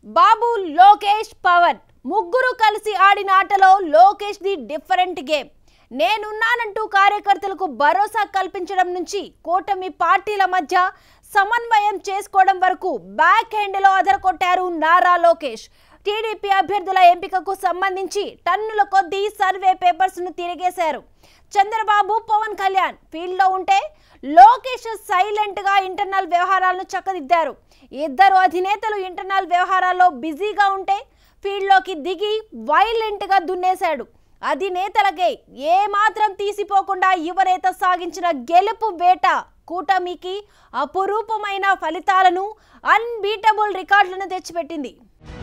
బాబు లోకేష్ పవన్ ముగ్గురు కలిసి ఆడిన ఆటలో లోకేష్ ది డిఫరెంట్ గేమ్ నేనున్నానంటూ కార్యకర్తలకు భరోసా కల్పించడం నుంచి కూటమి పార్టీల మధ్య సమన్వయం చేసుకోవడం వరకు బ్యాక్ హ్యాండ్లో అదరకొట్టారు నారా లోకేష్ టీడీపీ అభ్యర్థుల ఎంపికకు సంబంధించి టన్నుల కొద్దీ సర్వే పేపర్స్ ను తిరిగేశారు చంద్రబాబు పవన్ కళ్యాణ్ ఫీల్డ్ లో ఉంటే లోకేష్ సైలెంట్ గా ఇంటర్నల్ వ్యవహారాలను చక్కదిద్దారు ఇద్దరు అధినేతలు ఇంటర్నల్ వ్యవహారాల్లో బిజీగా ఉంటే ఫీల్డ్ లోకి దిగి వైలెంట్ గా దున్నేశాడు అధినేతలకే ఏ మాత్రం తీసిపోకుండా యువనేత సాగించిన గెలుపు వేట కూటమికి అపురూపమైన ఫలితాలను అన్బీటబుల్ రికార్డులను తెచ్చిపెట్టింది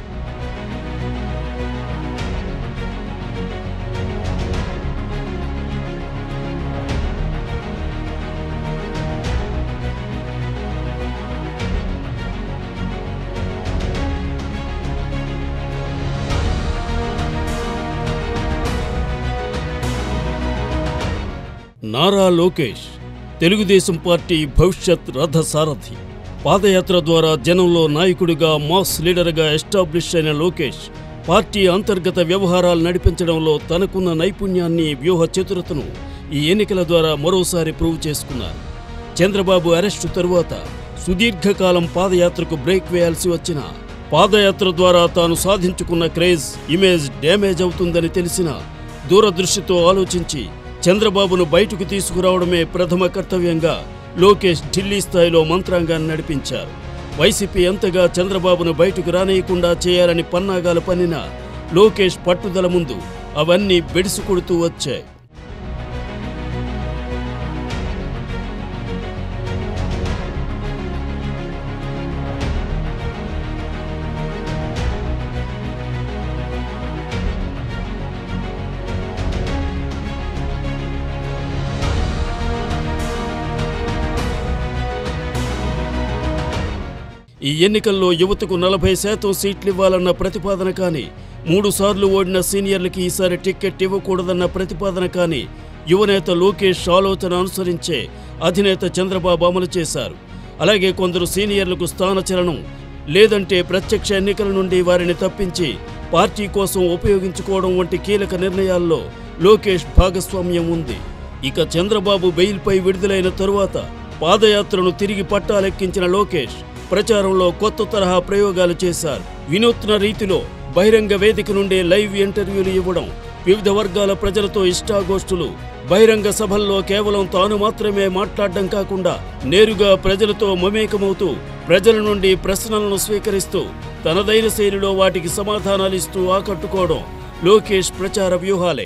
నారా లోకేష్ తెలుగుదేశం పార్టీ భవిష్యత్ రథ సారథి పాదయాత్ర ద్వారా జనంలో నాయకుడిగా మాస్ లీడర్గా ఎస్టాబ్లిష్ అయిన లోకేష్ పార్టీ అంతర్గత వ్యవహారాలు నడిపించడంలో తనకున్న నైపుణ్యాన్ని వ్యూహ చతురతను ఈ ఎన్నికల ద్వారా మరోసారి ప్రూవ్ చేసుకున్నారు చంద్రబాబు అరెస్టు తరువాత సుదీర్ఘకాలం పాదయాత్రకు బ్రేక్ వేయాల్సి వచ్చిన పాదయాత్ర ద్వారా తాను సాధించుకున్న క్రేజ్ ఇమేజ్ డ్యామేజ్ అవుతుందని తెలిసిన దూరదృష్టితో ఆలోచించి చంద్రబాబును బయటకు తీసుకురావడమే ప్రథమ కర్తవ్యంగా లోకేష్ ఢిల్లీ స్థాయిలో మంత్రాంగాన్ని నడిపించారు వైసీపీ ఎంతగా చంద్రబాబును బయటకు రానేయకుండా చేయాలని పన్నాగాలు పన్నిన లోకేష్ పట్టుదల ముందు అవన్నీ బెడిసి కొడుతూ వచ్చాయి ఈ ఎన్నికల్లో యువతకు నలభై శాతం సీట్లు ఇవ్వాలన్న ప్రతిపాదన కానీ మూడు సార్లు ఓడిన సీనియర్లకి ఈసారి టిక్కెట్ ఇవ్వకూడదన్న ప్రతిపాదన కానీ యువనేత లోకేష్ ఆలోచన అనుసరించే అధినేత చంద్రబాబు అమలు చేశారు అలాగే కొందరు సీనియర్లకు స్థానచలనం లేదంటే ప్రత్యక్ష ఎన్నికల నుండి వారిని తప్పించి పార్టీ కోసం ఉపయోగించుకోవడం వంటి కీలక నిర్ణయాల్లో లోకేష్ భాగస్వామ్యం ఉంది ఇక చంద్రబాబు బెయిల్పై విడుదలైన తరువాత పాదయాత్రను తిరిగి పట్టాలెక్కించిన లోకేష్ ప్రచారంలో కొత్త తరహా ప్రయోగాలు చేశారు వినూత్న రీతిలో బహిరంగ వేదిక నుండే లైవ్ ఇంటర్వ్యూలు ఇవ్వడం వివిధ వర్గాల ప్రజలతో ఇష్టాగోష్ఠులు బహిరంగ సభల్లో కేవలం తాను మాత్రమే మాట్లాడడం కాకుండా నేరుగా ప్రజలతో మమేకమవుతూ ప్రజల నుండి ప్రశ్నలను స్వీకరిస్తూ తనదైన శైలిలో వాటికి సమాధానాలిస్తూ ఆకట్టుకోవడం లోకేష్ ప్రచార వ్యూహాలే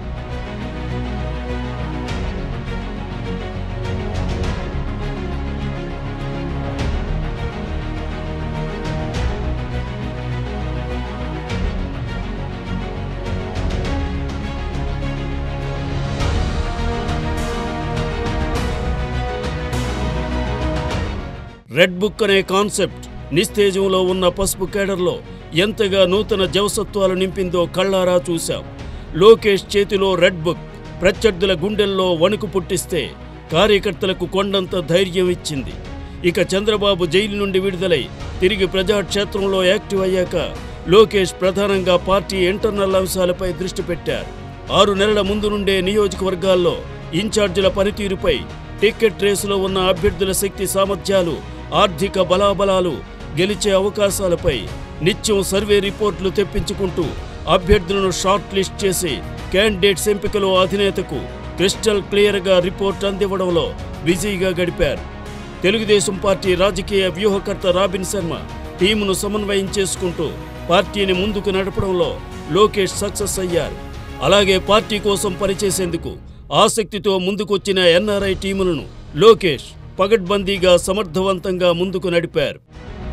రెడ్ బుక్ అనే కాన్సెప్ట్ నిస్తేజంలో ఉన్న పసుపు కేడర్లో ఎంతగా నూతన జవసత్వాలు నింపిందో కళ్ళారా చూశాం లోకేష్ చేతిలో రెడ్ బుక్ ప్రత్యర్థుల గుండెల్లో వణుకు పుట్టిస్తే కార్యకర్తలకు కొండంత ధైర్యం ఇచ్చింది ఇక చంద్రబాబు జైలు నుండి విడుదలై తిరిగి ప్రజాక్షేత్రంలో యాక్టివ్ అయ్యాక లోకేష్ ప్రధానంగా పార్టీ ఇంటర్నల్ అంశాలపై దృష్టి పెట్టారు ఆరు నెలల ముందు నుండే నియోజకవర్గాల్లో ఇన్ఛార్జీల పనితీరుపై టికెట్ రేసులో ఉన్న అభ్యర్థుల శక్తి సామర్థ్యాలు ఆర్థిక బలాబలాలు గెలిచే అవకాశాలపై నిత్యం సర్వే రిపోర్టులు తెప్పించుకుంటూ అభ్యర్థులను షార్ట్ లిస్ట్ చేసి క్యాండిడేట్స్ ఎంపికలో అధినేతకు క్రిస్టల్ క్లియర్గా రిపోర్ట్ అందివ్వడంలో బిజీగా గడిపారు తెలుగుదేశం పార్టీ రాజకీయ వ్యూహకర్త రాబిన్ శర్మ టీమును సమన్వయం చేసుకుంటూ పార్టీని ముందుకు నడపడంలో లోకేష్ సక్సెస్ అయ్యారు అలాగే పార్టీ కోసం పనిచేసేందుకు ఆసక్తితో ముందుకొచ్చిన ఎన్ఆర్ఐ టీములను లోకేష్ పగడ్బందీగా సమర్థవంతంగా ముందుకు నడిపారు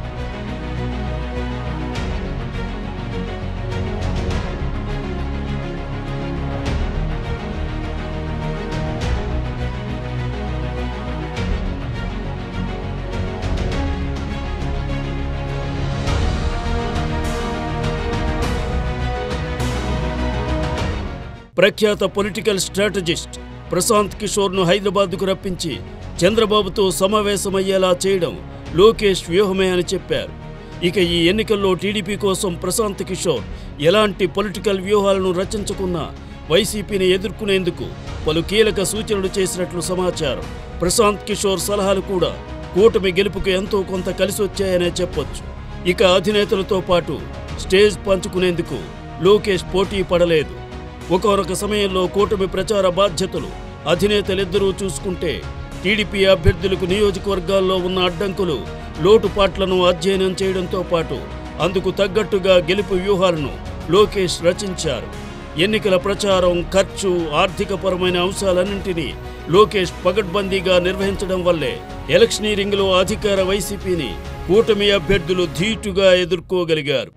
ప్రఖ్యాత పొలిటికల్ స్ట్రాటజిస్ట్ ప్రశాంత్ కిషోర్ను హైదరాబాద్కు రప్పించి చంద్రబాబుతో సమావేశమయ్యేలా చేయడం లోకేష్ వ్యూహమే అని చెప్పారు ఇక ఈ ఎన్నికల్లో టీడీపీ కోసం ప్రశాంత్ కిషోర్ ఎలాంటి పొలిటికల్ వ్యూహాలను రచించకున్నా వైసీపీని ఎదుర్కొనేందుకు పలు కీలక సూచనలు చేసినట్లు సమాచారం ప్రశాంత్ కిషోర్ సలహాలు కూడా కూటమి గెలుపుకు ఎంతో కొంత కలిసొచ్చాయనే చెప్పొచ్చు ఇక అధినేతలతో పాటు స్టేజ్ పంచుకునేందుకు లోకేష్ పోటీ పడలేదు ఒకనొక సమయంలో కూటమి ప్రచార బాధ్యతలు అధినేతలిద్దరూ చూసుకుంటే టీడీపీ అభ్యర్థులకు నియోజకవర్గాల్లో ఉన్న అడ్డంకులు లోటుపాట్లను అధ్యయనం చేయడంతో పాటు అందుకు తగ్గట్టుగా గెలుపు వ్యూహాలను లోకేష్ రచించారు ఎన్నికల ప్రచారం ఖర్చు ఆర్థికపరమైన అంశాలన్నింటినీ లోకేష్ పగడ్బందీగా నిర్వహించడం వల్లే ఎలక్షనీరింగ్లో అధికార వైసీపీని కూటమి అభ్యర్థులు ధీటుగా ఎదుర్కోగలిగారు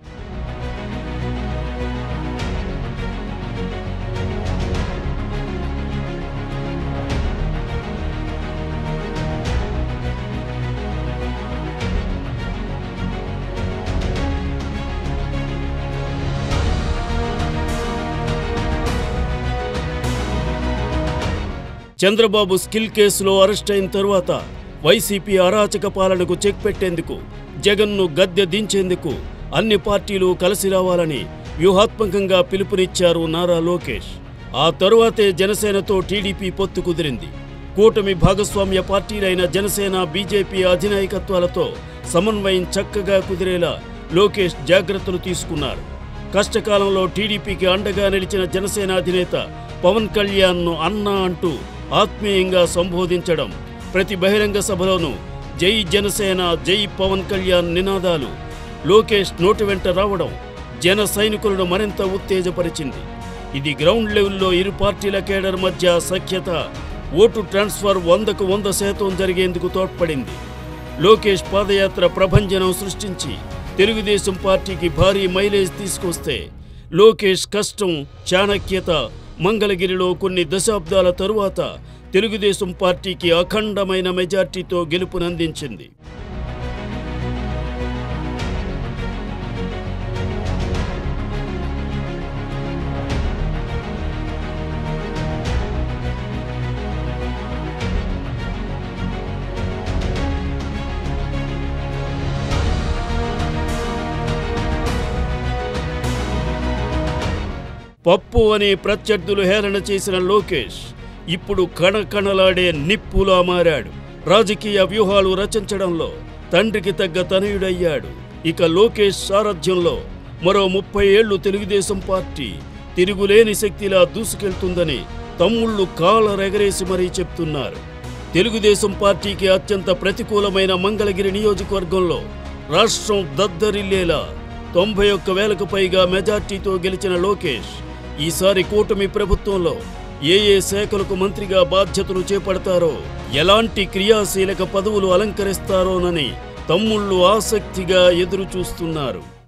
చంద్రబాబు స్కిల్ కేసులో అరెస్ట్ అయిన తరువాత వైసీపీ అరాచక పాలనకు చెక్ పెట్టేందుకు జగన్ను గద్దె దించేందుకు అన్ని పార్టీలు కలిసి రావాలని వ్యూహాత్మకంగా పిలుపునిచ్చారు నారా లోకేష్ ఆ తరువాతే జనసేనతో టీడీపీ పొత్తు కుదిరింది కూటమి భాగస్వామ్య పార్టీలైన జనసేన బీజేపీ అధినాయకత్వాలతో సమన్వయం చక్కగా కుదిరేలా లోకేష్ జాగ్రత్తలు తీసుకున్నారు కష్టకాలంలో టీడీపీకి అండగా నిలిచిన జనసేన అధినేత పవన్ కళ్యాణ్ను అన్నా అంటూ ఆత్మీయంగా సంబోధించడం ప్రతి బహిరంగ సభలోనూ జై జనసేన జై పవన్ కళ్యాణ్ నినాదాలు లోకేష్ నోటి వెంట రావడం జన సైనికులను మరింత ఉత్తేజపరిచింది ఇది గ్రౌండ్ లెవెల్లో ఇరు పార్టీల కేడర్ మధ్య సఖ్యత ఓటు ట్రాన్స్ఫర్ వందకు వంద శాతం జరిగేందుకు తోడ్పడింది లోకేష్ పాదయాత్ర ప్రభంజనం సృష్టించి తెలుగుదేశం పార్టీకి భారీ మైలేజ్ తీసుకొస్తే లోకేష్ కష్టం చాణక్యత మంగళగిరిలో కొన్ని దశాబ్దాల తరువాత తెలుగుదేశం పార్టీకి అఖండమైన మెజార్టీతో గెలుపునందించింది పప్పు అని ప్రత్యర్థులు హేళన చేసిన లోకేష్ ఇప్పుడు కణకణలాడే నిప్పులా మారాడు రాజకీయ వ్యూహాలు రచించడంలో తండ్రికి తగ్గ తనయుడయ్యాడు ఇక లోకేష్ సారథ్యంలో మరో ముప్పై ఏళ్లు తెలుగుదేశం పార్టీ తిరుగులేని శక్తిలా దూసుకెళ్తుందని తమ్ముళ్ళు కాలరెగరేసి మరీ చెప్తున్నారు తెలుగుదేశం పార్టీకి అత్యంత ప్రతికూలమైన మంగళగిరి నియోజకవర్గంలో రాష్ట్రం దద్దరిల్లేలా తొంభై ఒక్క వేలకు పైగా మెజార్టీతో గెలిచిన లోకేష్ ఈసారి కూటమి ప్రభుత్వంలో ఏ ఏ శాఖలకు మంత్రిగా బాధ్యతలు చేపడతారో ఎలాంటి క్రియాశీలక పదవులు అలంకరిస్తారోనని తమ్ముళ్ళు ఆసక్తిగా ఎదురు చూస్తున్నారు